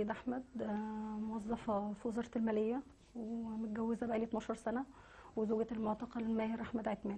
سيد احمد آه، موظفه في وزاره الماليه ومتجوزه بقالي 12 سنه وزوجة المعتقل ماهر احمد عثمان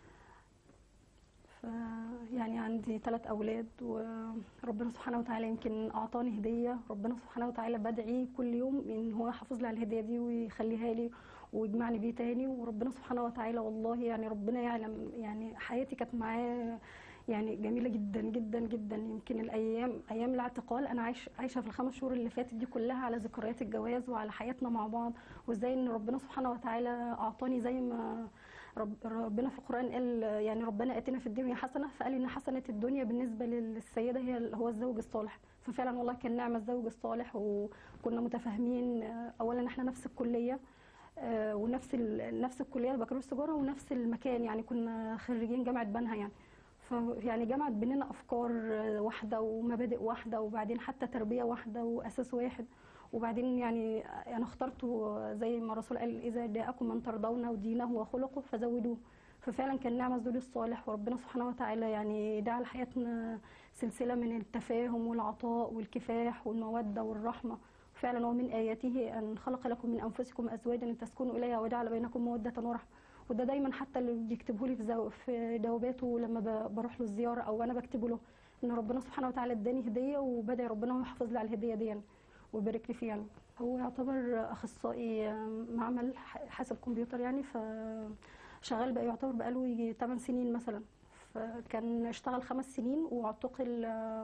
ف يعني عندي ثلاث اولاد وربنا سبحانه وتعالى يمكن اعطاني هديه ربنا سبحانه وتعالى بدعي كل يوم ان هو يحافظ لي على الهديه دي ويخليها لي ويجمعني بيه تاني وربنا سبحانه وتعالى والله يعني ربنا يعلم يعني حياتي كانت معاه يعني جميله جدا جدا جدا يمكن الايام ايام الاعتقال انا عايش عايشه في الخمس شهور اللي فاتت دي كلها على ذكريات الجواز وعلى حياتنا مع بعض وازاي ان ربنا سبحانه وتعالى اعطاني زي ما رب ربنا في القران قال يعني ربنا اتنا في الدنيا حسنه فقال ان حسنه الدنيا بالنسبه للسيده هي هو الزوج الصالح ففعلا والله كان نعمه الزوج الصالح وكنا متفاهمين اولا احنا نفس الكليه آه، ونفس ال- نفس الكليه البكالوريوس تجاره ونفس المكان يعني كنا خريجين جامعه بنها يعني فيعني جمعت بيننا افكار واحده ومبادئ واحده وبعدين حتى تربيه واحده واساس واحد وبعدين يعني انا اخترته زي ما الرسول قال اذا جاءكم من ترضون دينه وخلقه فزودوه ففعلا كان نعمه الزوج الصالح وربنا سبحانه وتعالى يعني جعل حياتنا سلسله من التفاهم والعطاء والكفاح والموده والرحمه فعلا ومن اياته ان خلق لكم من انفسكم ازواجا لتسكنوا اليها وجعل بينكم موده ورحمه وده دايما حتى اللي بيكتبه لي في زو... في جواباته لما ب... بروح له الزياره او انا بكتبه له ان ربنا سبحانه وتعالى اداني هديه وبدعي ربنا يحافظ لي على الهديه دي يعني ويبارك لي فيها يعني. هو يعتبر اخصائي معمل حاسب كمبيوتر يعني ف شغال بقى يعتبر بقاله يجي 8 سنين مثلا فكان اشتغل خمس سنين واعتقل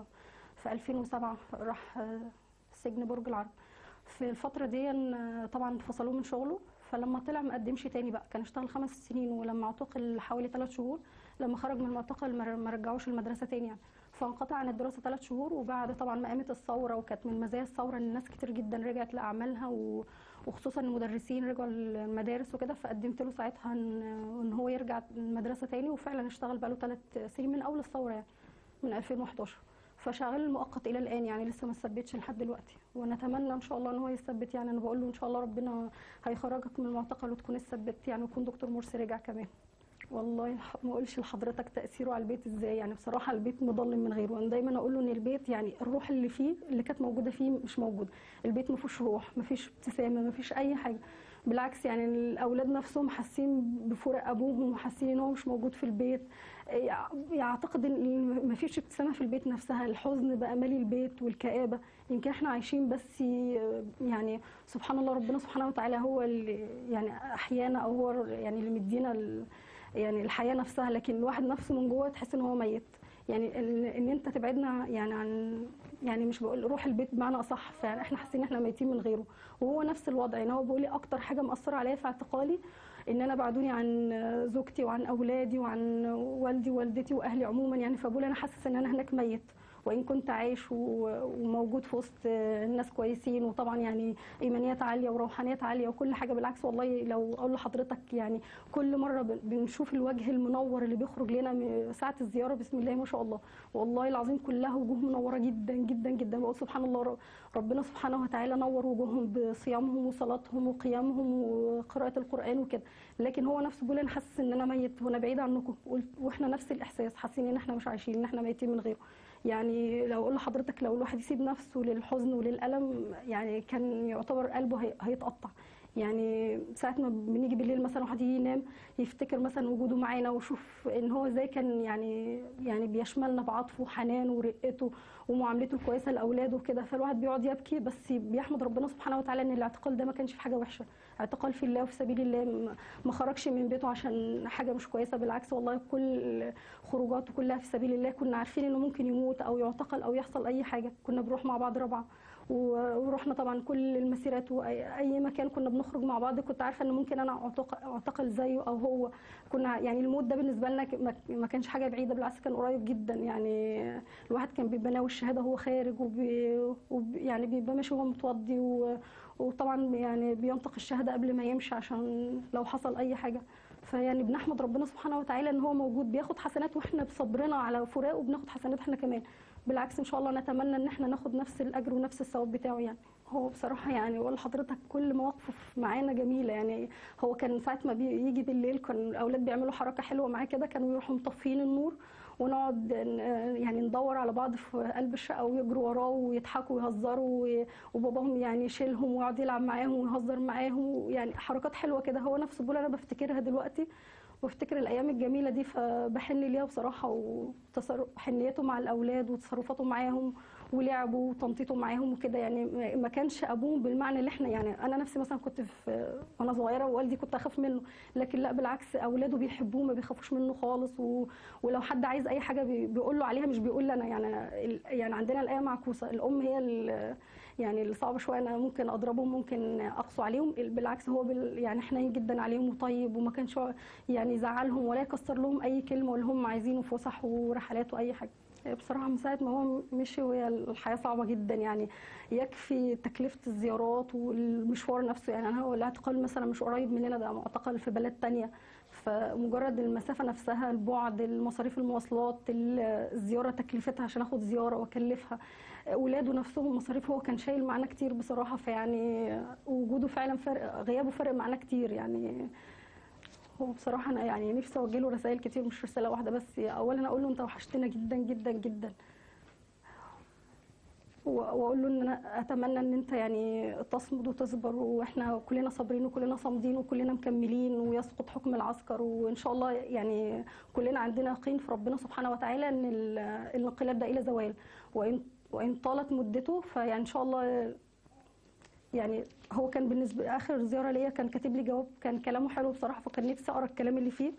في 2007 راح سجن برج العرب في الفتره دي طبعا فصلوه من شغله فلما طلع ما قدمش تاني بقى كان اشتغل خمس سنين ولما اعتقل حوالي ثلاث شهور لما خرج من المعتقل ما ما رجعوش المدرسه تاني يعني فانقطع عن الدراسه ثلاث شهور وبعد طبعا ما قامت الثوره وكانت من مزايا الثوره ان الناس كتير جدا رجعت لاعمالها و- وخصوصا المدرسين رجعوا المدارس وكده فقدمت له ساعتها ان إن هو يرجع المدرسه تاني وفعلا اشتغل بقى له ثلاث سنين من اول الثوره يعني من 2011 فشغال مؤقت الى الان يعني لسه ما ثبتش لحد دلوقتي ونتمنى ان شاء الله ان هو يثبت يعني انا بقول له ان شاء الله ربنا هيخرجك من المعتقل وتكون اتثبت يعني ويكون دكتور مرسي رجع كمان والله ما اقولش لحضرتك تاثيره على البيت ازاي يعني بصراحه البيت مظلم من غيره انا دايما اقول له ان البيت يعني الروح اللي فيه اللي كانت موجوده فيه مش موجوده البيت ما فيهوش روح ما فيش ابتسامه ما فيش اي حاجه بالعكس يعني الاولاد نفسهم حاسين بفراق ابوهم وحاسين ان هو مش موجود في البيت يعتقد ان ما فيش ابتسامه في البيت نفسها الحزن بقى مالي البيت والكآبه يمكن احنا عايشين بس يعني سبحان الله ربنا سبحانه وتعالى هو اللي يعني احيانا او هو يعني اللي مدينا ال- يعني الحياه نفسها لكن الواحد نفسه من جوه تحس ان هو ميت يعني ان إن انت تبعدنا يعني عن يعني مش بقول روح البيت بمعنى اصح فعلا احنا حاسين ان احنا ميتين من غيره وهو نفس الوضع يعني هو بيقول لي اكتر حاجه مأثره عليا في اعتقالي ان انا بعدوني عن زوجتي وعن اولادي وعن والدي ووالدتي واهلي عموما يعني فبقول انا حاسس ان انا هناك ميت وان كنت عايش و- وموجود في وسط الناس كويسين وطبعا يعني ايمانيات عاليه وروحانيات عاليه وكل حاجه بالعكس والله لو اقول لحضرتك يعني كل مره بن- بنشوف الوجه المنور اللي بيخرج لنا من ساعه الزياره بسم الله ما شاء الله والله العظيم كلها وجوه منوره جدا جدا جدا بقول سبحان الله ر- ربنا سبحانه وتعالى نور وجوههم بصيامهم وصلاتهم وقيامهم وقراءه القران وكده لكن هو نفسه بيقول انا حاسس ان انا ميت وانا بعيد عنكم قلت واحنا نفس الاحساس حاسين ان احنا مش عايشين ان احنا ميتين من غيره يعني لو اقول لحضرتك لو الواحد يسيب نفسه للحزن وللالم يعني كان يعتبر قلبه هي- هيتقطع يعني ساعة ما بنيجي بالليل مثلا واحد يجي ينام يفتكر مثلا وجوده معانا ويشوف ان هو ازاي كان يعني يعني بيشملنا بعطفه وحنانه ورقته ومعاملته الكويسه لاولاده وكده فالواحد بيقعد يبكي بس بيحمد ربنا سبحانه وتعالى ان الاعتقال ده ما كانش في حاجه وحشه اعتقال في الله وفي سبيل الله ما- ما خرجش من بيته عشان حاجه مش كويسه بالعكس والله كل خروجاته كلها في سبيل الله كنا عارفين انه ممكن يموت او يعتقل او يحصل اي حاجه كنا بنروح مع بعض رابعه و- ورحنا طبعا كل المسيرات واي أي مكان كنا بنخرج مع بعض كنت عارفه ان ممكن انا أعتق- اعتقل زيه او هو كنا يعني الموت ده بالنسبه لنا ك- ما- ما كانش حاجه بعيده بالعكس كان قريب جدا يعني الواحد كان بيبقى ناوي الشهاده وهو خارج وبي وبي يعني بيبقى ماشي وهو متوضي و- وطبعا يعني بينطق الشهاده قبل ما يمشي عشان لو حصل اي حاجه فيعني بنحمد ربنا سبحانه وتعالى ان هو موجود بياخد حسنات واحنا بصبرنا على فراقه بناخد حسنات احنا كمان بالعكس ان شاء الله نتمنى ان احنا ناخد نفس الاجر ونفس الثواب بتاعه يعني هو بصراحه يعني اقول لحضرتك كل مواقفه معانا جميله يعني هو كان ساعه ما بيجي بالليل كان الاولاد بيعملوا حركه حلوه معاه كده كانوا يروحوا مطفيين النور ونقعد ن- يعني ندور على بعض في قلب الشقه ويجروا وراه ويضحكوا ويهزروا و- وباباهم يعني يشيلهم ويقعد يلعب معاهم ويهزر معاهم يعني حركات حلوه كده هو نفسه بقول انا بفتكرها دلوقتي وافتكر الايام الجميله دي فبحن ليها بصراحه وحنيته مع الاولاد وتصرفاته معاهم ولعبه وتنطيطه معاهم وكده يعني ما- ما كانش ابوه بالمعنى اللي احنا يعني انا نفسي مثلا كنت في وانا صغيره ووالدي كنت اخاف منه لكن لا بالعكس اولاده بيحبوه ما بيخافوش منه خالص و... ولو حد عايز اي حاجه بي... بيقول له عليها مش بيقول لي انا يعني ال- يعني عندنا الايه معكوسه الام هي ال... يعني اللي صعبه شويه انا ممكن اضربهم ممكن اقسو عليهم بالعكس هو بال... يعني حنين جدا عليهم وطيب وما كانش يعني يزعلهم ولا يكسر لهم اي كلمه اللي هم عايزينه فسح ورحلات واي حاجه بصراحة من ساعة ما هو مشي وهي الحياة صعبة جدا يعني يكفي تكلفة الزيارات والمشوار نفسه يعني أنا هو الاعتقال مثلا مش قريب مننا ده معتقل في بلد تانية فمجرد المسافة نفسها البعد المصاريف المواصلات الزيارة تكلفتها عشان اخد زيارة واكلفها اولاده نفسهم مصاريف هو كان شايل معانا كتير بصراحة فيعني وجوده فعلا فرق غيابه فرق معانا كتير يعني هو بصراحة أنا يعني نفسي أوجه له رسائل كتير مش رسالة واحدة بس أولا أقول له أنت وحشتنا جدا جدا جدا و- واقول له ان انا اتمنى ان انت يعني تصمد وتصبر واحنا كلنا صابرين وكلنا صامدين وكلنا مكملين ويسقط حكم العسكر وان شاء الله يعني كلنا عندنا يقين في ربنا سبحانه وتعالى ان ال- الانقلاب ده الى زوال وان وان طالت مدته فيعني ان شاء الله يعني هو كان بالنسبه اخر زياره ليا كان كاتب لي جواب كان كلامه حلو بصراحه فكان نفسي اقرا الكلام اللي فيه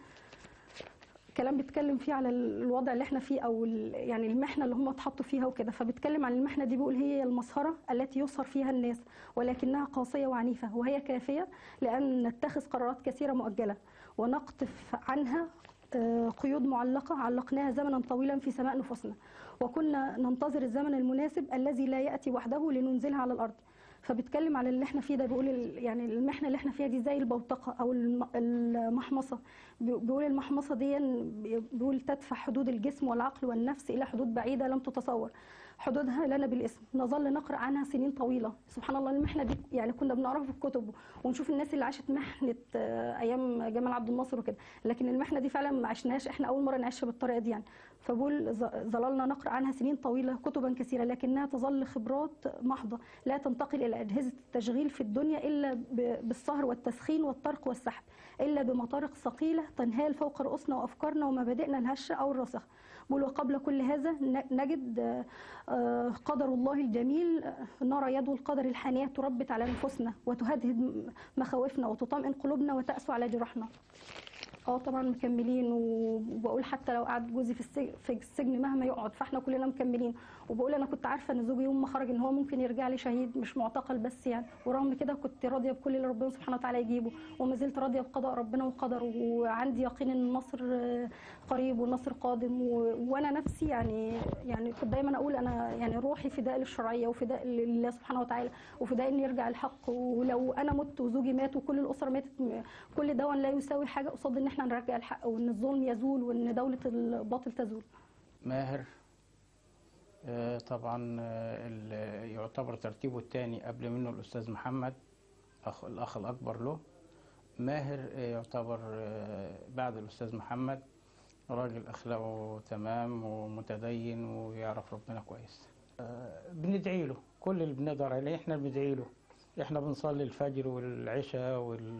كلام بيتكلم فيه على الوضع اللي احنا فيه او ال- يعني المحنه اللي هم اتحطوا فيها وكده فبيتكلم عن المحنه دي بيقول هي المسخره التي يسهر فيها الناس ولكنها قاسيه وعنيفه وهي كافيه لان نتخذ قرارات كثيره مؤجله ونقطف عنها آه، قيود معلقه علقناها زمنا طويلا في سماء نفوسنا وكنا ننتظر الزمن المناسب الذي لا ياتي وحده لننزلها على الارض فبيتكلم على اللي احنا فيه ده بيقول ال- يعني المحنه اللي احنا فيها دي زي البوتقه او الم- المحمصه بي- بيقول المحمصه دي بي- بيقول تدفع حدود الجسم والعقل والنفس الى حدود بعيده لم تتصور حدودها لنا بالاسم نظل نقرا عنها سنين طويله سبحان الله المحنه دي يعني كنا بنقراها في الكتب ونشوف الناس اللي عاشت محنه آه، ايام جمال عبد الناصر وكده لكن المحنه دي فعلا ما عشناهاش احنا اول مره نعيشها بالطريقه دي يعني فبقول ظ- ظللنا نقرا عنها سنين طويله كتبا كثيره لكنها تظل خبرات محضه لا تنتقل الى اجهزه التشغيل في الدنيا الا ب- بالسهر والتسخين والطرق والسحب الا بمطارق ثقيله تنهال فوق رؤوسنا وافكارنا ومبادئنا الهشه او الراسخه بقول وقبل كل هذا ن- نجد آه، آه، قدر الله الجميل آه، نرى يد القدر الحانية تربت على نفوسنا وتهدهد م- مخاوفنا وتطمئن قلوبنا وتأسو على جراحنا اه طبعا مكملين وبقول حتى لو قعد جوزي في السجن, في السجن مهما يقعد فاحنا كلنا مكملين وبقول انا كنت عارفه ان زوجي يوم ما خرج ان هو ممكن يرجع لي شهيد مش معتقل بس يعني ورغم كده كنت راضيه بكل اللي ربنا سبحانه وتعالى يجيبه وما زلت راضيه بقضاء ربنا وقدره وعندي يقين ان النصر آه، قريب والنصر قادم و... وانا نفسي يعني يعني كنت دايما اقول انا يعني روحي فداء للشرعيه وفداء لله سبحانه وتعالى وفداء ان يرجع الحق ولو انا مت وزوجي مات وكل الاسره ماتت م- كل ده لا يساوي حاجه قصاد ان احنا نرجع الحق وان الظلم يزول وان دوله الباطل تزول ماهر آه، طبعا آه، ال- يعتبر ترتيبه الثاني قبل منه الأستاذ محمد أخ الأخ الأكبر له ماهر آه، يعتبر آه، بعد الأستاذ محمد راجل أخلاقه تمام ومتدين ويعرف ربنا كويس آه، بندعي له كل اللي بنقدر عليه احنا بندعي له احنا بنصلي الفجر والعشاء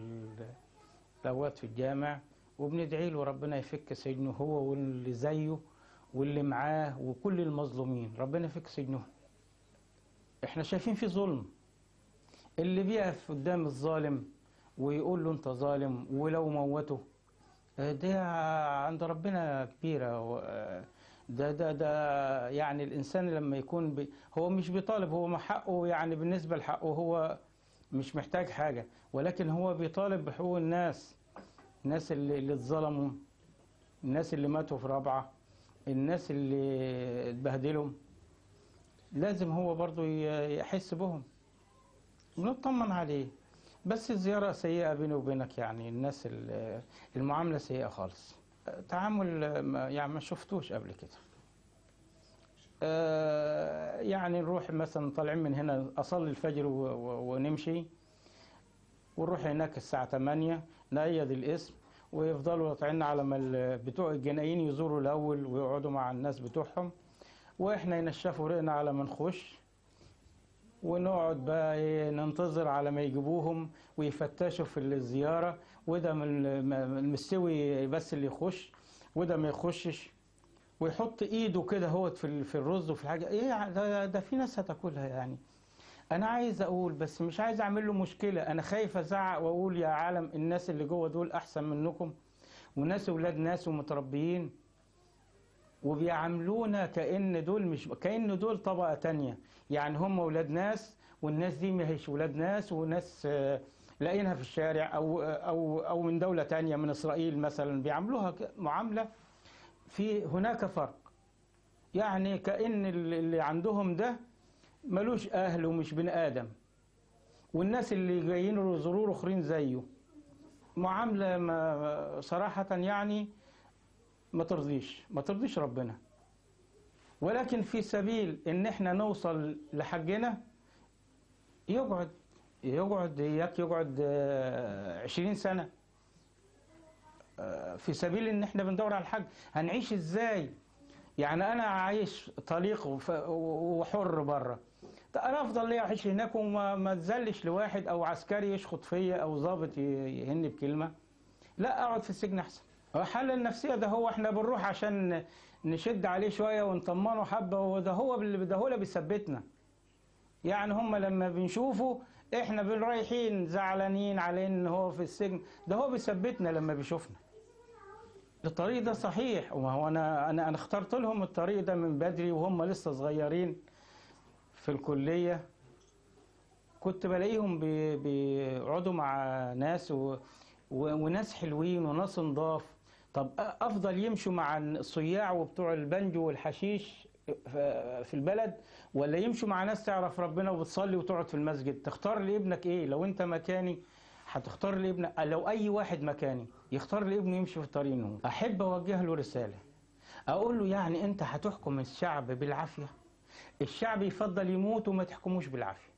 والأوقات في الجامع وبندعي له ربنا يفك سجنه هو واللي زيه واللي معاه وكل المظلومين ربنا يفك سجنهم احنا شايفين في ظلم اللي بيقف قدام الظالم ويقول له انت ظالم ولو موته آه، ده عند ربنا كبيرة و- آه، ده ده ده يعني الإنسان لما يكون بي هو مش بيطالب هو ما حقه يعني بالنسبة لحقه هو مش محتاج حاجة ولكن هو بيطالب بحقوق الناس الناس اللي, اللي اتظلموا الناس اللي ماتوا في رابعة الناس اللي اتبهدلوا لازم هو برضو ي- يحس بهم ونطمن عليه بس الزيارة سيئة بيني وبينك يعني الناس ال- المعاملة سيئة خالص تعامل ما- يعني ما شفتوش قبل كده آه، يعني نروح مثلا طالعين من هنا أصلي الفجر و- و- ونمشي ونروح هناك الساعة 8 نأيد الاسم ويفضلوا طالعين على ما ال- بتوع الجنايين يزوروا الاول ويقعدوا مع الناس بتوعهم واحنا ينشفوا رقنا على ما نخش ونقعد بقى إيه ننتظر على ما يجيبوهم ويفتشوا في الزيارة وده من من المستوي بس اللي يخش وده ما يخشش ويحط ايده كده هوت في ال- في الرز وفي الحاجة ايه ده, ده في ناس هتاكلها يعني انا عايز اقول بس مش عايز اعمل له مشكلة انا خايف ازعق واقول يا عالم الناس اللي جوه دول احسن منكم وناس ولاد ناس ومتربيين وبيعاملونا كأن دول مش كأن دول طبقة تانية يعني هم ولاد ناس والناس دي ما هيش ولاد ناس وناس آه، لاقينها في الشارع أو أو أو من دولة تانية من إسرائيل مثلا بيعاملوها ك- معاملة في هناك فرق يعني كأن اللي اللي عندهم ده ملوش أهل ومش بني آدم والناس اللي جايين له زرور أخرين زيه معاملة ما صراحة يعني ما ترضيش ما ترضيش ربنا ولكن في سبيل ان احنا نوصل لحجنا يقعد يقعد ياك يقعد آه، عشرين سنة آه، في سبيل ان احنا بندور على الحج هنعيش ازاي يعني انا عايش طليق وف- وحر بره طب انا افضل ليه اعيش هناك وما ما اتذلش لواحد او عسكري يشخط فيا او ضابط ي- يهني بكلمه لا اقعد في السجن احسن هو حل النفسيه ده هو احنا بنروح عشان نشد عليه شويه ونطمنه حبه وده هو اللي ده هو اللي بيثبتنا يعني هم لما بنشوفه احنا رايحين زعلانين عليه ان هو في السجن ده هو بيثبتنا لما بيشوفنا الطريق ده صحيح وهو انا انا انا اخترت لهم الطريق ده من بدري وهم لسه صغيرين في الكليه كنت بلاقيهم بي- بيقعدوا مع ناس و... و... وناس حلوين وناس نضاف طب أ- افضل يمشوا مع الصياع وبتوع البنجو والحشيش ف- في البلد ولا يمشوا مع ناس تعرف ربنا وبتصلي وتقعد في المسجد تختار لابنك ايه لو انت مكاني هتختار لابنك لو اي واحد مكاني يختار لابنه يمشي في طريق النور احب اوجه له رساله اقول له يعني انت هتحكم الشعب بالعافيه الشعب يفضل يموت وما تحكموش بالعافيه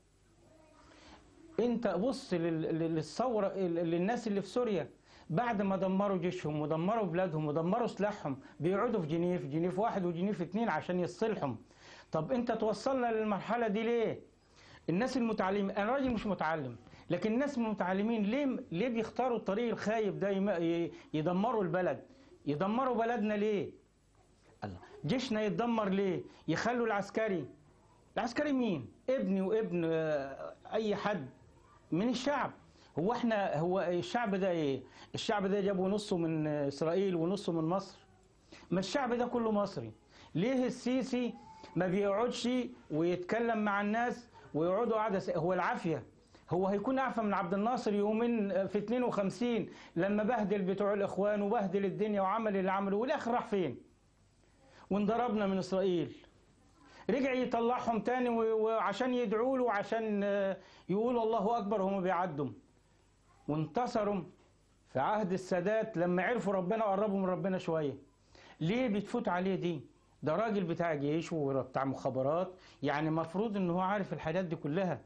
انت بص لل- لل- للثوره ال- للناس اللي في سوريا بعد ما دمروا جيشهم ودمروا بلادهم ودمروا سلاحهم بيقعدوا في جنيف جنيف واحد وجنيف اتنين عشان يصلحهم طب انت توصلنا للمرحله دي ليه الناس المتعلمين انا راجل مش متعلم لكن الناس المتعلمين ليه ليه بيختاروا الطريق الخايب ده يم- ي- يدمروا البلد يدمروا بلدنا ليه الله جيشنا يتدمر ليه يخلوا العسكري العسكري مين ابني وابن آه، اي حد من الشعب هو احنا هو الشعب ده ايه الشعب ده جابوا نصه من اسرائيل ونصه من مصر ما الشعب ده كله مصري ليه السيسي ما بيقعدش ويتكلم مع الناس ويقعدوا قعده س- هو العافيه هو هيكون اعفى من عبد الناصر يومين في 52 لما بهدل بتوع الاخوان وبهدل الدنيا وعمل اللي عمله والاخر راح فين وانضربنا من اسرائيل رجع يطلعهم تاني و- وعشان يدعوا له وعشان آه، يقولوا الله اكبر هم بيعدوا وانتصروا في عهد السادات لما عرفوا ربنا وقربوا من ربنا شويه ليه بتفوت عليه دي ده راجل بتاع جيش وبتاع مخابرات يعني مفروض ان هو عارف الحاجات دي كلها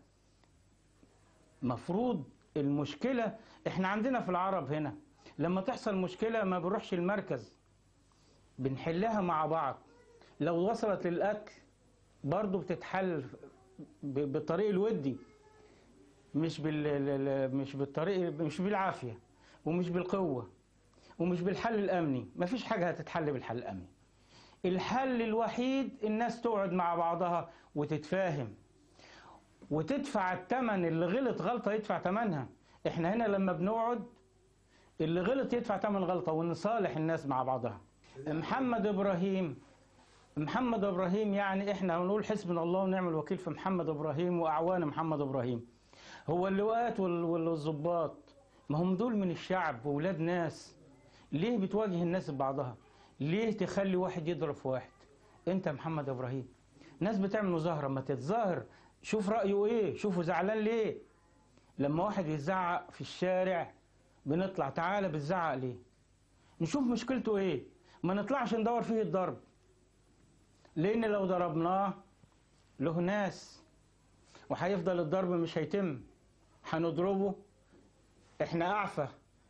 مفروض المشكله احنا عندنا في العرب هنا لما تحصل مشكله ما بنروحش المركز بنحلها مع بعض لو وصلت للقتل برضه بتتحل ب- بالطريق الودي مش بال ال- ال- مش بالطريق مش بالعافيه ومش بالقوه ومش بالحل الامني مفيش حاجه هتتحل بالحل الامني الحل الوحيد الناس تقعد مع بعضها وتتفاهم وتدفع الثمن اللي غلط غلطه يدفع ثمنها احنا هنا لما بنقعد اللي غلط يدفع ثمن غلطه ونصالح الناس مع بعضها محمد ابراهيم محمد ابراهيم يعني احنا هنقول حسبنا الله ونعم الوكيل في محمد ابراهيم واعوان محمد ابراهيم هو اللواءات وال- والظباط ما هم دول من الشعب وولاد ناس ليه بتواجه الناس ببعضها ليه تخلي واحد يضرب في واحد انت يا محمد ابراهيم ناس بتعمل مظاهره ما تتظاهر شوف رايه ايه شوفوا زعلان ليه لما واحد يزعق في الشارع بنطلع تعالى بتزعق ليه نشوف مشكلته ايه ما نطلعش ندور فيه الضرب لان لو ضربناه له ناس وهيفضل الضرب مش هيتم هنضربه احنا اعفى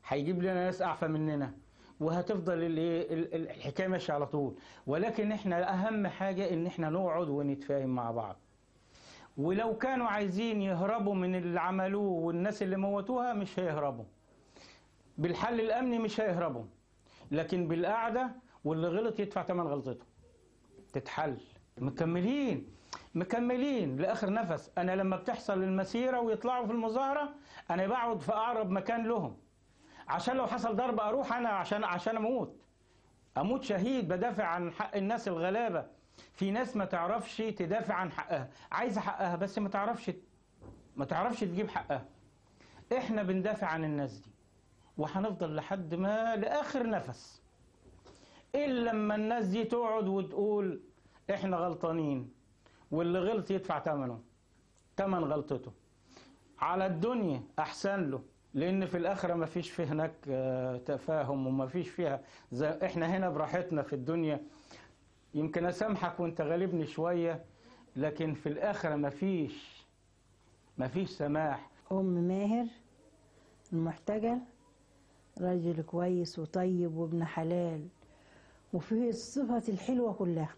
هيجيب لنا ناس اعفى مننا وهتفضل الايه ال- ال- الحكايه ماشيه على طول ولكن احنا اهم حاجه ان احنا نقعد ونتفاهم مع بعض ولو كانوا عايزين يهربوا من اللي عملوه والناس اللي موتوها مش هيهربوا بالحل الامني مش هيهربوا لكن بالقعده واللي غلط يدفع ثمن غلطته تتحل مكملين مكملين لاخر نفس انا لما بتحصل المسيره ويطلعوا في المظاهره انا بقعد في اقرب مكان لهم عشان لو حصل ضرب اروح انا عشان عشان اموت اموت شهيد بدافع عن حق الناس الغلابه في ناس ما تعرفش تدافع عن حقها عايزه حقها بس ما تعرفش ما تعرفش تجيب حقها احنا بندافع عن الناس دي وهنفضل لحد ما لاخر نفس الا لما الناس دي تقعد وتقول احنا غلطانين واللي غلط يدفع ثمنه ثمن غلطته على الدنيا احسن له لان في الاخره ما فيش في هناك آه، تفاهم وما فيش فيها زي احنا هنا براحتنا في الدنيا يمكن اسامحك وانت غالبني شويه لكن في الاخره ما فيش ما فيش سماح أم ماهر المحتجل راجل كويس وطيب وابن حلال وفيه الصفة الحلوة كلها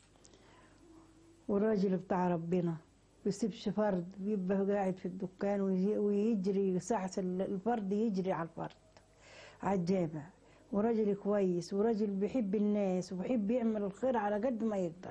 وراجل بتاع ربنا بيسيبش فرد بيبقى قاعد في الدكان ويجي- ويجري ساعة ال- الفرد يجري على الفرد على الجامع وراجل كويس وراجل بيحب الناس وبيحب يعمل الخير على قد ما يقدر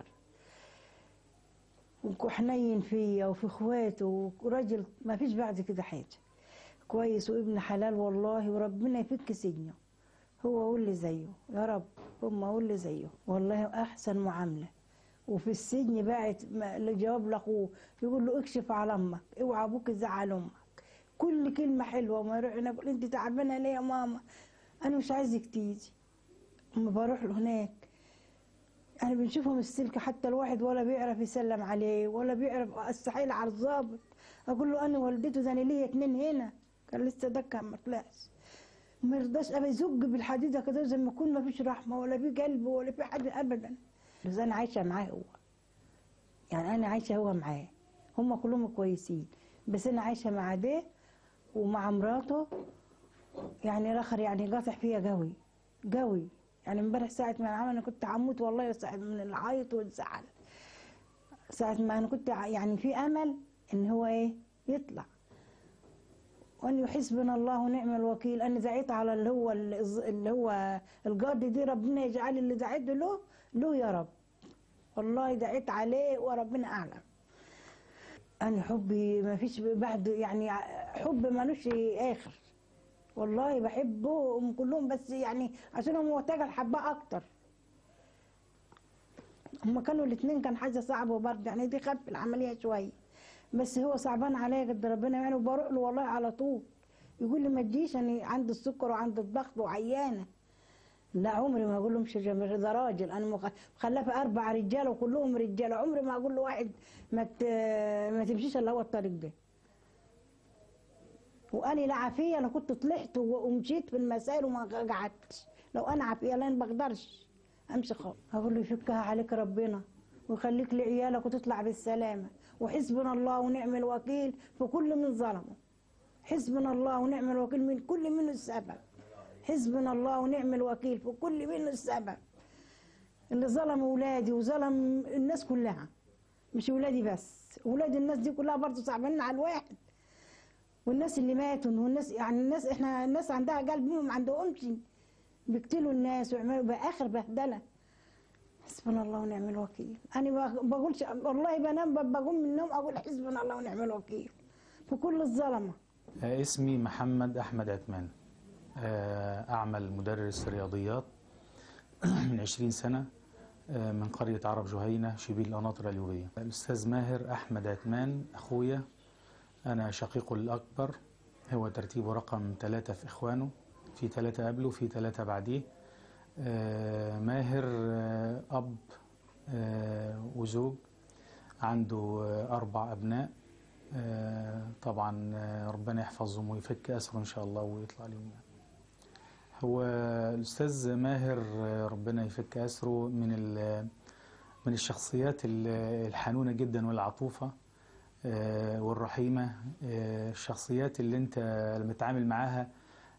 وحنين فيا وفي اخواته وراجل ما فيش بعد كده حاجة كويس وابن حلال والله وربنا يفك سجنه هو هو اللي زيه يا رب هم هو اللي زيه والله احسن معامله وفي السجن باعت م- جواب لاخوه يقول له اكشف على امك اوعى ابوك يزعل امك كل كلمه حلوه ما يروح هنا يقول انت تعبانه ليه يا ماما انا مش عايزك تيجي اما بروح له هناك انا بنشوفهم السلك حتى الواحد ولا بيعرف يسلم عليه ولا بيعرف استحيل على الظابط اقول له انا والدته ده انا ليا اتنين هنا كان لسه ده كان ما طلعش ما يرضاش ابقى يزج بالحديده كده زي ما يكون ما فيش رحمه ولا في قلب ولا في حاجه ابدا بس انا عايشه معاه هو يعني انا عايشه هو معاه هم كلهم كويسين بس انا عايشه مع ده ومع مراته يعني الاخر يعني قاطع فيا قوي قوي يعني امبارح ساعة ما العمل انا كنت هموت والله ساعة من العيط والزعل ساعة ما انا كنت ع- يعني في امل ان هو ايه يطلع وان حسبنا الله ونعم الوكيل انا دعيت على اللي هو اللي هو القاضي دي ربنا يجعل اللي دعيت له له يا رب والله دعيت عليه وربنا اعلم انا حبي ما فيش بعد يعني حب ملوش اخر والله بحبهم كلهم بس يعني عشان هو معتقل حباه اكتر هما كانوا الاثنين كان حاجه صعبه برضه يعني دي خف العمليه شويه بس هو صعبان عليا قد ربنا يعني وبروح له والله على طول يقول لي ما تجيش انا عندي السكر وعندي الضغط وعيانه لا عمري ما اقول لهم مش ده راجل انا مخ- مخلفه اربع رجاله وكلهم رجاله عمري ما اقول له واحد ما ت- ما تمشيش الا هو الطريق ده وانا لا عافيه انا كنت طلعت و- ومشيت في المسائل وما قعدتش لو انا عافيه لان ما بقدرش امشي خالص اقول له يفكها عليك ربنا ويخليك لعيالك وتطلع بالسلامه وحسبنا الله ونعم الوكيل في كل من ظلمه حسبنا الله ونعم الوكيل من كل منه السبب حسبنا الله ونعم الوكيل في كل منه السبب اللي ظلم اولادي وظلم الناس كلها مش ولادي بس ولاد الناس دي كلها برضه صعبانين على الواحد والناس اللي ماتوا والناس يعني الناس احنا الناس عندها قلب ما عندهمش بيقتلوا الناس ويعملوا باخر بهدله حسبنا الله ونعم الوكيل انا ما بقولش والله بنام بقوم من النوم اقول حسبنا الله ونعم الوكيل في كل الظلمه آه، اسمي محمد أحمد عثمان آه، أعمل مدرس رياضيات من 20 سنة آه، من قرية عرب جهينة شبيل القناطر اليوبية الأستاذ ماهر أحمد عثمان أخويا أنا شقيقه الأكبر هو ترتيبه رقم ثلاثة في إخوانه في ثلاثة قبله في ثلاثة بعديه آه، ماهر آه، أب آه، وزوج عنده آه، أربع أبناء آه، طبعا آه، ربنا يحفظهم ويفك أسره إن شاء الله ويطلع لهم يعني. هو الأستاذ ماهر آه، ربنا يفك أسره من ال- من الشخصيات ال- الحنونة جدا والعطوفة آه، والرحيمة آه، الشخصيات اللي أنت لما تتعامل معاها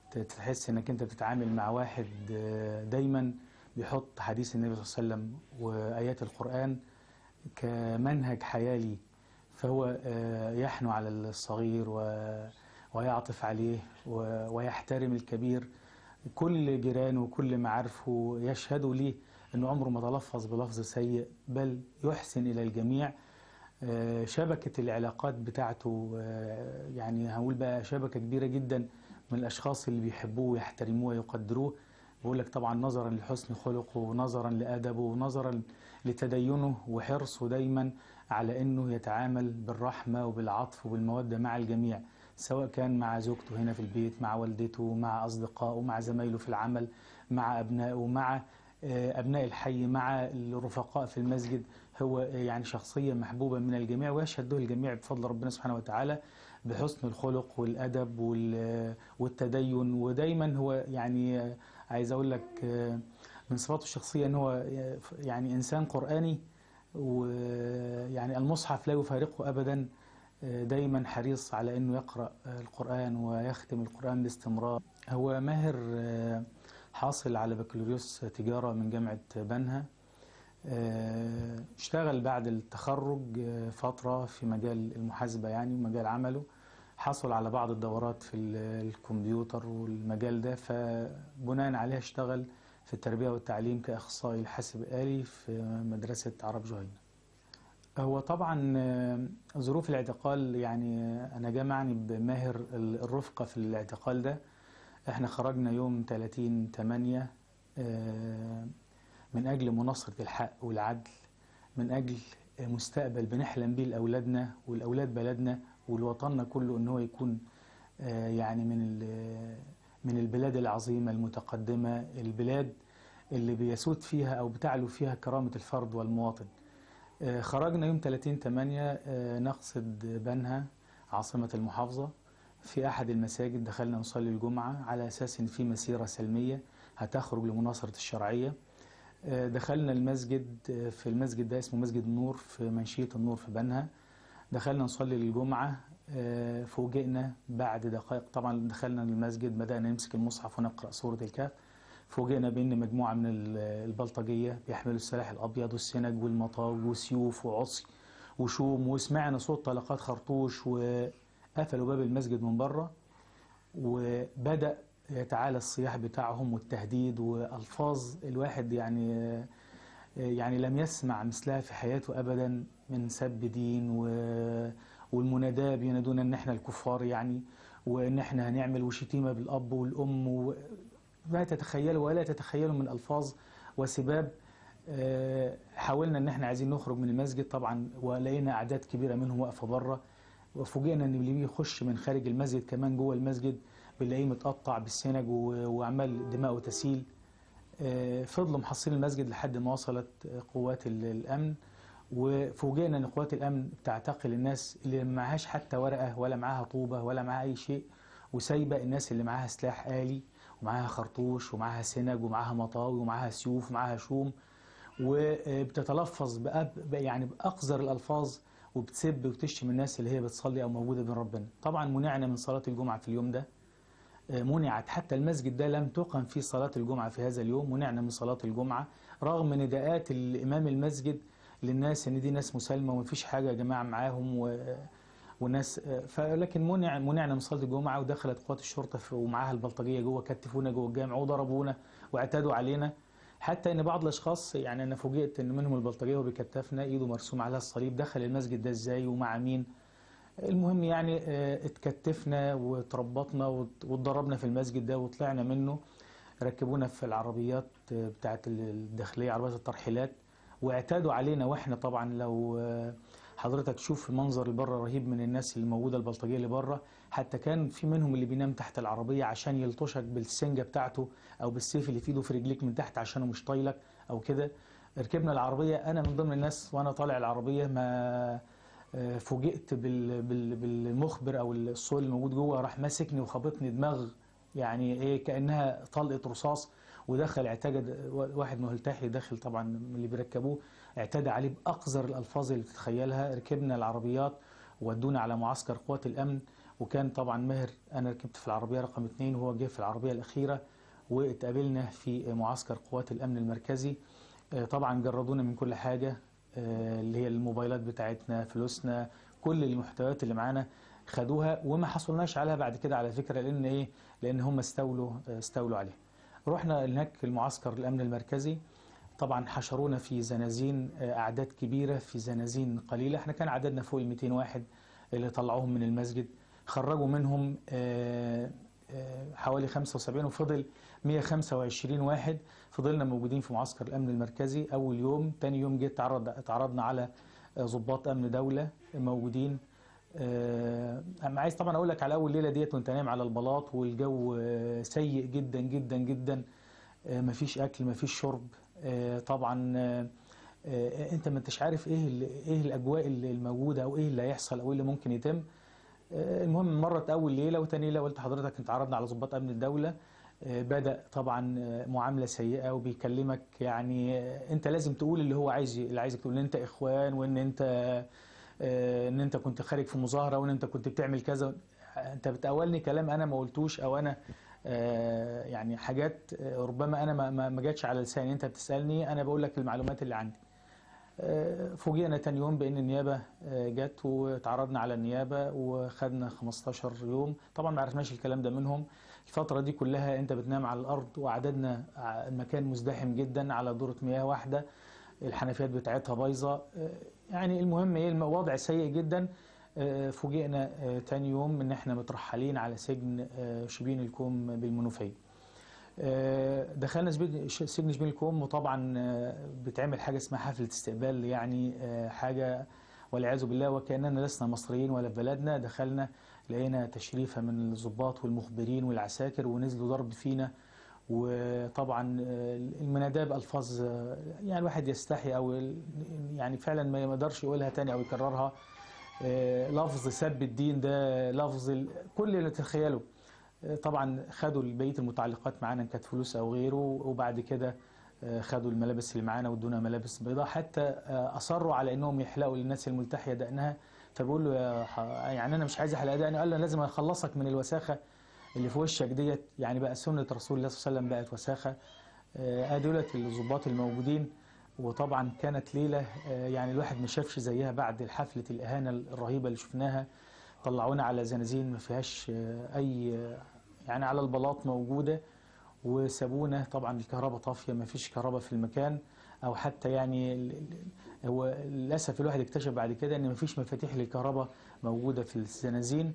تحس انك انت بتتعامل مع واحد آه، دايما بيحط حديث النبي صلى الله عليه وسلم وايات القران كمنهج حياه ليه فهو آه، يحنو على الصغير و- ويعطف عليه و- ويحترم الكبير كل جيرانه وكل معارفه يشهدوا ليه انه عمره ما تلفظ بلفظ سيء بل يحسن الى الجميع آه، شبكة العلاقات بتاعته آه، يعني هقول بقى شبكة كبيرة جدا من الأشخاص اللي بيحبوه ويحترموه ويقدروه بقول لك طبعا نظرا لحسن خلقه ونظرا لأدبه ونظرا لتدينه وحرصه دايما على أنه يتعامل بالرحمة وبالعطف وبالمودة مع الجميع سواء كان مع زوجته هنا في البيت مع والدته مع أصدقائه مع زمايله في العمل مع أبنائه مع آه، أبناء الحي مع الرفقاء في المسجد هو يعني شخصية محبوبة من الجميع ويشهد له الجميع بفضل ربنا سبحانه وتعالى بحسن الخلق والأدب وال- والتدين ودايما هو يعني عايز أقول لك من صفاته الشخصية أن هو يعني إنسان قرآني ويعني المصحف لا يفارقه أبدا دايما حريص على أنه يقرأ القرآن ويختم القرآن باستمرار هو ماهر حاصل على بكالوريوس تجارة من جامعة بنها آه، اشتغل بعد التخرج آه، فترة في مجال المحاسبة يعني ومجال عمله حصل على بعض الدورات في ال- الكمبيوتر والمجال ده فبناء عليها اشتغل في التربية والتعليم كأخصائي حاسب آلي في مدرسة عرب جهينة هو طبعا آه، ظروف الاعتقال يعني آه، أنا جمعني بماهر ال- الرفقة في الاعتقال ده احنا خرجنا يوم 30 8 من أجل مناصرة الحق والعدل من أجل مستقبل بنحلم بيه لأولادنا والأولاد بلدنا والوطننا كله إن هو يكون آه، يعني من ال- من البلاد العظيمة المتقدمة البلاد اللي بيسود فيها أو بتعلو فيها كرامة الفرد والمواطن آه، خرجنا يوم 30 8 نقصد بنها عاصمة المحافظة في أحد المساجد دخلنا نصلي الجمعة على أساس إن في مسيرة سلمية هتخرج لمناصرة الشرعية آه، دخلنا المسجد آه، في المسجد ده اسمه مسجد النور في منشية النور في بنها دخلنا نصلي الجمعة آه، فوجئنا بعد دقائق طبعا دخلنا المسجد بدأنا نمسك المصحف ونقرأ سورة الكهف فوجئنا بأن مجموعة من ال- البلطجية بيحملوا السلاح الأبيض والسنج والمطاوي وسيوف وعصي وشوم وسمعنا صوت طلقات خرطوش وقفلوا باب المسجد من بره وبدأ يتعالى الصياح بتاعهم والتهديد والفاظ الواحد يعني يعني لم يسمع مثلها في حياته ابدا من سب دين و- والمناداه بينادونا ان احنا الكفار يعني وان احنا هنعمل وشتيمه بالاب والام و- ما تتخيلوا ولا تتخيلوا من الفاظ وسباب آه، حاولنا ان احنا عايزين نخرج من المسجد طبعا ولقينا اعداد كبيره منهم واقفه بره وفوجئنا ان اللي بيخش من خارج المسجد كمان جوه المسجد بنلاقيه متقطع بالسنج و- وعمال دماغه تسيل آه، فضلوا محصلين المسجد لحد ما وصلت قوات ال- الامن وفوجئنا ان قوات الامن بتعتقل الناس اللي ما معهاش حتى ورقه ولا معاها طوبه ولا معاها اي شيء وسايبه الناس اللي معاها سلاح آلي ومعاها خرطوش ومعاها سنج ومعاها مطاوي ومعاها سيوف ومعاها شوم وبتتلفظ بأب يعني بأقذر الألفاظ وبتسب وتشتم الناس اللي هي بتصلي أو موجودة بين ربنا طبعا منعنا من صلاة الجمعة في اليوم ده آه، منعت حتى المسجد ده لم تقم فيه صلاة الجمعة في هذا اليوم منعنا من صلاة الجمعة رغم نداءات الإمام المسجد للناس إن دي ناس مسالمة ومفيش حاجة يا جماعة معاهم و وناس فلكن منع منعنا من صلاه الجمعه ودخلت قوات الشرطه في- ومعاها البلطجيه جوه كتفونا جوه الجامع وضربونا واعتدوا علينا حتى ان بعض الاشخاص يعني انا فوجئت ان منهم البلطجيه وبيكتفنا ايده مرسوم عليها الصليب دخل المسجد ده ازاي ومع مين المهم يعني آه، اتكتفنا وتربطنا وات- واتضربنا في المسجد ده وطلعنا منه ركبونا في العربيات آه، بتاعت الداخليه عربيات الترحيلات واعتادوا علينا واحنا طبعا لو آه، حضرتك تشوف المنظر اللي بره رهيب من الناس اللي موجوده البلطجيه اللي بره حتى كان في منهم اللي بينام تحت العربيه عشان يلطشك بالسنجه بتاعته او بالسيف اللي في ايده في رجليك من تحت عشانه مش طايلك او كده ركبنا العربيه انا من ضمن الناس وانا طالع العربيه ما آه، فوجئت بال- بال- بالمخبر او الصول الموجود جوه راح ماسكني وخبطني دماغ يعني ايه كانها طلقه رصاص ودخل اعتقد واحد ملتحي داخل طبعا من اللي بيركبوه اعتدى عليه باقذر الالفاظ اللي تتخيلها ركبنا العربيات ودونا على معسكر قوات الامن وكان طبعا ماهر انا ركبت في العربيه رقم اثنين وهو جه في العربيه الاخيره واتقابلنا في معسكر قوات الامن المركزي آه، طبعا جردونا من كل حاجه آه، اللي هي الموبايلات بتاعتنا فلوسنا كل المحتويات اللي معانا خدوها وما حصلناش عليها بعد كده على فكره لان ايه لان هم استولوا آه، استولوا عليها رحنا هناك المعسكر الامن المركزي طبعا حشرونا في زنازين آه، اعداد كبيره في زنازين قليله احنا كان عددنا فوق ال 200 واحد اللي طلعوهم من المسجد خرجوا منهم آه، آه، حوالي 75 وفضل 125 واحد فضلنا موجودين في معسكر الامن المركزي اول يوم تاني يوم جيت تعرض اتعرضنا على آه، ضباط امن دوله موجودين آه، انا عايز طبعا اقول لك على اول ليله ديت وانت نايم على البلاط والجو آه، سيء جدا جدا جدا آه، مفيش اكل مفيش شرب آه، طبعا آه، آه، انت ما انتش عارف ايه ال- ايه الاجواء اللي الموجوده او ايه اللي هيحصل او ايه اللي ممكن يتم آه، المهم مرت اول ليله وتاني ليله قلت حضرتك انت عرضنا على ضباط امن الدوله آه، بدا طبعا آه، معامله سيئه وبيكلمك يعني آه، انت لازم تقول اللي هو عايز اللي عايزك تقول ان انت اخوان وان انت آه، ان انت كنت خارج في مظاهره وان انت كنت بتعمل كذا انت بتقولني كلام انا ما قلتوش او انا آه، يعني حاجات آه، ربما انا ما- ما ما جاتش على لساني انت بتسالني انا بقول لك المعلومات اللي عندي آه، فوجئنا تاني يوم بان النيابه آه، جت واتعرضنا على النيابه وخدنا 15 يوم طبعا ما عرفناش الكلام ده منهم الفتره دي كلها انت بتنام على الارض وعددنا ع- المكان مزدحم جدا على دوره مياه واحده الحنفيات بتاعتها بايظه آه، يعني المهم ايه الوضع سيء جدا آه، فوجئنا آه، تاني يوم ان احنا مترحلين على سجن آه، شبين الكوم بالمنوفيه آه، دخلنا سبيل- ش- سجن شبين الكوم وطبعا آه، بتعمل حاجه اسمها حفله استقبال يعني آه، حاجه والعياذ بالله وكاننا لسنا مصريين ولا في بلدنا دخلنا لقينا تشريفه من الضباط والمخبرين والعساكر ونزلوا ضرب فينا وطبعا آه، المناداه بالفاظ آه، يعني الواحد يستحي او ال- يعني فعلا ما يقدرش يقولها تاني او يكررها آه، لفظ سب الدين ده لفظ ال- كل اللي تتخيله آه، طبعا خدوا بقيه المتعلقات معانا إن كانت فلوس او غيره وبعد كده آه، خدوا الملابس اللي معانا وادونا ملابس بيضاء حتى آه، اصروا على انهم يحلقوا للناس الملتحيه دقنها فبقول له يا ح- يعني انا مش عايز احلق دقني قال له لازم اخلصك من الوساخه اللي في وشك ديت يعني بقى سنه رسول الله صلى الله عليه وسلم بقت وساخه آه، ادي دولت الضباط الموجودين وطبعا كانت ليله آه، يعني الواحد ما شافش زيها بعد حفله الاهانه الرهيبه اللي شفناها طلعونا على زنازين ما فيهاش آه، اي آه، يعني على البلاط موجوده وسابونا طبعا الكهرباء طافيه ما فيش كهرباء في المكان او حتى يعني ال- ال- هو للاسف الواحد اكتشف بعد كده ان ما فيش مفاتيح للكهرباء موجوده في الزنازين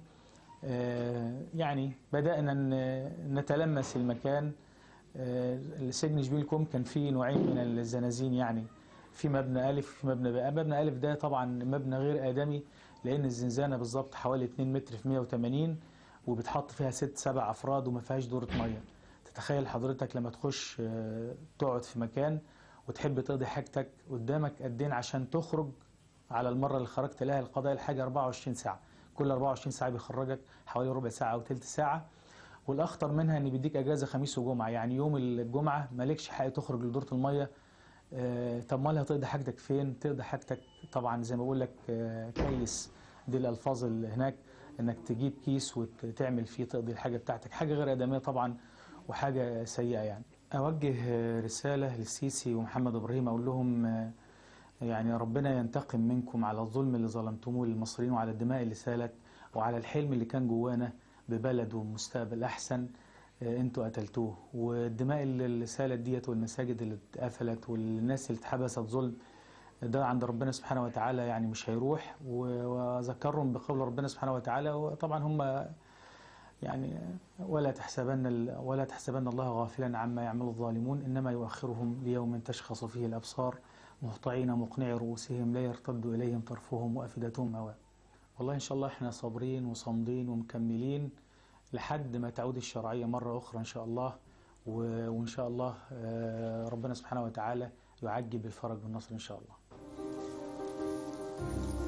آه، يعني بدانا ن- نتلمس المكان آه، السجن شبيل الكوم كان فيه نوعين من الزنازين يعني في مبنى ألف في مبنى بقى مبنى ألف ده طبعا مبنى غير آدمي لأن الزنزانة بالظبط حوالي 2 متر في 180 وبتحط فيها ست سبع أفراد وما فيهاش دورة مية تتخيل حضرتك لما تخش آه، تقعد في مكان وتحب تقضي حاجتك قدامك قدين عشان تخرج على المرة اللي خرجت لها القضاء الحاجة 24 ساعة كل 24 ساعة بيخرجك حوالي ربع ساعة أو تلت ساعة والاخطر منها ان بيديك اجازه خميس وجمعه يعني يوم الجمعه مالكش حق تخرج لدوره الميه آه، طب امال هتقضي حاجتك فين تقضي حاجتك طبعا زي ما بقول لك آه، كيس دي الالفاظ اللي هناك انك تجيب كيس وتعمل فيه تقضي الحاجه بتاعتك حاجه غير ادميه طبعا وحاجه سيئه يعني اوجه آه، رساله للسيسي ومحمد ابراهيم اقول لهم آه، يعني ربنا ينتقم منكم على الظلم اللي ظلمتموه للمصريين وعلى الدماء اللي سالت وعلى الحلم اللي كان جوانا ببلد ومستقبل احسن آه، انتوا قتلتوه والدماء اللي اللي سالت ديت والمساجد اللي اتقفلت والناس اللي اتحبست ظلم ده عند ربنا سبحانه وتعالى يعني مش هيروح و- واذكرهم بقول ربنا سبحانه وتعالى وطبعا هم يعني ولا تحسبن ال- ولا تحسبن الله غافلا عما يعمل الظالمون انما يؤخرهم ليوم تشخص فيه الابصار مهطعين مقنعي رؤوسهم لا يرتد اليهم طرفهم وافئدتهم هواء والله ان شاء الله احنا صابرين وصامدين ومكملين لحد ما تعود الشرعيه مره اخرى ان شاء الله و- وان شاء الله آه، ربنا سبحانه وتعالى يعجل بالفرج والنصر ان شاء الله